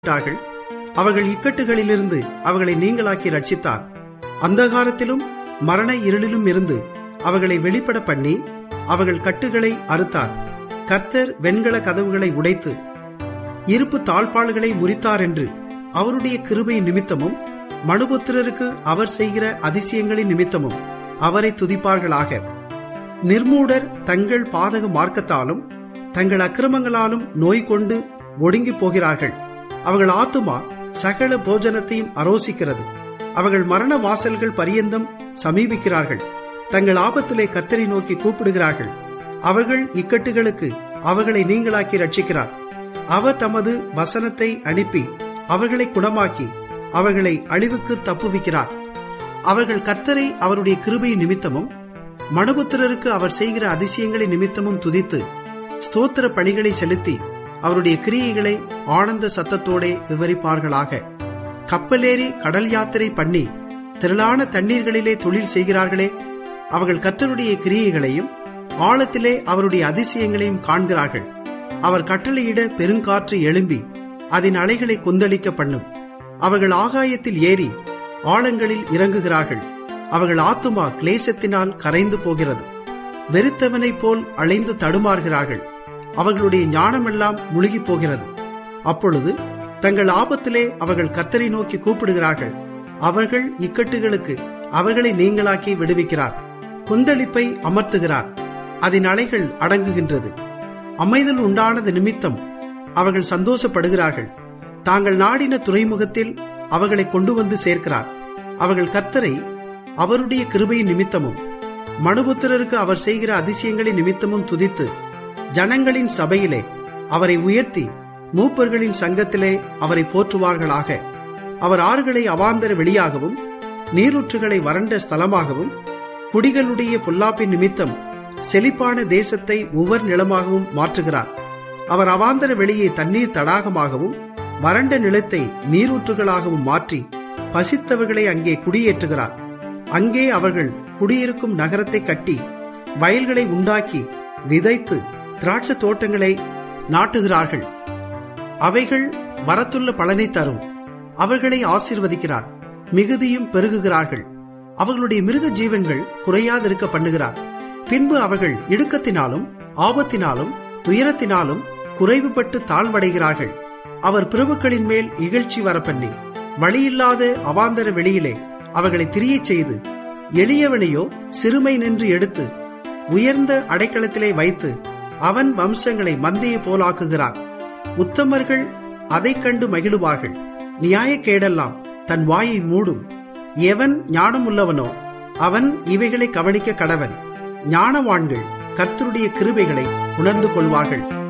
பிரவேசித்தார்கள் அவர்கள் இக்கட்டுகளிலிருந்து அவர்களை நீங்களாக்கி ரட்சித்தார் அந்தகாரத்திலும் மரண இருளிலும் இருந்து அவர்களை வெளிப்பட பண்ணி அவர்கள் கட்டுகளை அறுத்தார் கர்த்தர் வெண்கல கதவுகளை உடைத்து இருப்பு தாழ்பாள்களை முறித்தார் என்று அவருடைய கிருபை நிமித்தமும் மனுபுத்திரருக்கு அவர் செய்கிற அதிசயங்களின் நிமித்தமும் அவரை துதிப்பார்களாக நிர்மூடர் தங்கள் பாதக மார்க்கத்தாலும் தங்கள் அக்கிரமங்களாலும் நோய் கொண்டு ஒடுங்கி போகிறார்கள் அவர்கள் ஆத்துமா சகல போஜனத்தையும் அரோசிக்கிறது அவர்கள் மரண வாசல்கள் பரியந்தம் சமீபிக்கிறார்கள் தங்கள் ஆபத்திலே கத்தரை நோக்கி கூப்பிடுகிறார்கள் அவர்கள் இக்கட்டுகளுக்கு அவர்களை நீங்களாக்கி ரட்சிக்கிறார் அவர் தமது வசனத்தை அனுப்பி அவர்களை குணமாக்கி அவர்களை அழிவுக்கு தப்புவிக்கிறார் அவர்கள் கர்த்தரை அவருடைய கிருபை நிமித்தமும் மனுபுத்திரருக்கு அவர் செய்கிற அதிசயங்களின் நிமித்தமும் துதித்து ஸ்தோத்திர பணிகளை செலுத்தி அவருடைய கிரியைகளை ஆனந்த சத்தத்தோடே விவரிப்பார்களாக கப்பலேறி கடல் யாத்திரை பண்ணி திரளான தண்ணீர்களிலே தொழில் செய்கிறார்களே அவர்கள் கர்த்தருடைய கிரியைகளையும் ஆழத்திலே அவருடைய அதிசயங்களையும் காண்கிறார்கள் அவர் கட்டளையிட பெருங்காற்று எழும்பி அதன் அலைகளை கொந்தளிக்க பண்ணும் அவர்கள் ஆகாயத்தில் ஏறி ஆழங்களில் இறங்குகிறார்கள் அவர்கள் ஆத்துமா கிளேசத்தினால் கரைந்து போகிறது வெறுத்தவனைப் போல் அலைந்து தடுமாறுகிறார்கள் அவர்களுடைய ஞானமெல்லாம் முழுகி போகிறது அப்பொழுது தங்கள் ஆபத்திலே அவர்கள் கத்தரை நோக்கி கூப்பிடுகிறார்கள் அவர்கள் இக்கட்டுகளுக்கு அவர்களை நீங்களாக்கி விடுவிக்கிறார் கொந்தளிப்பை அமர்த்துகிறார் அதன் அலைகள் அடங்குகின்றது அமைதல் உண்டானது நிமித்தம் அவர்கள் சந்தோஷப்படுகிறார்கள் தாங்கள் நாடின துறைமுகத்தில் அவர்களை கொண்டு வந்து சேர்க்கிறார் அவர்கள் கர்த்தரை அவருடைய கிருபையின் நிமித்தமும் மனுபுத்திரருக்கு அவர் செய்கிற அதிசயங்களின் நிமித்தமும் துதித்து ஜனங்களின் சபையிலே அவரை உயர்த்தி மூப்பர்களின் சங்கத்திலே அவரை போற்றுவார்களாக அவர் ஆறுகளை அவாந்தர வெளியாகவும் நீரூற்றுகளை வறண்ட ஸ்தலமாகவும் குடிகளுடைய பொல்லாப்பின் நிமித்தம் செழிப்பான தேசத்தை உவர் நிலமாகவும் மாற்றுகிறார் அவர் அவாந்தர வெளியை தண்ணீர் தடாகமாகவும் வறண்ட நிலத்தை நீரூற்றுகளாகவும் மாற்றி பசித்தவர்களை அங்கே குடியேற்றுகிறார் அங்கே அவர்கள் குடியிருக்கும் நகரத்தை கட்டி வயல்களை உண்டாக்கி விதைத்து திராட்சை தோட்டங்களை நாட்டுகிறார்கள் அவைகள் வரத்துள்ள பலனை தரும் அவர்களை ஆசீர்வதிக்கிறார் மிகுதியும் பெருகுகிறார்கள் அவர்களுடைய மிருக ஜீவன்கள் குறையாதிருக்க பண்ணுகிறார் பின்பு அவர்கள் இடுக்கத்தினாலும் ஆபத்தினாலும் துயரத்தினாலும் குறைவுபட்டு தாழ்வடைகிறார்கள் அவர் பிரபுக்களின் மேல் இகழ்ச்சி வரப்பண்ணி வழியில்லாத அவாந்தர வெளியிலே அவர்களை திரியச் செய்து எளியவனையோ சிறுமை நின்று எடுத்து உயர்ந்த அடைக்கலத்திலே வைத்து அவன் வம்சங்களை மந்தைய போலாக்குகிறார் உத்தமர்கள் அதைக் கண்டு மகிழுவார்கள் நியாயக்கேடெல்லாம் தன் வாயை மூடும் எவன் ஞானமுள்ளவனோ அவன் இவைகளை கவனிக்க கடவன் ஞானவான்கள் கர்த்தருடைய கிருபைகளை உணர்ந்து கொள்வார்கள்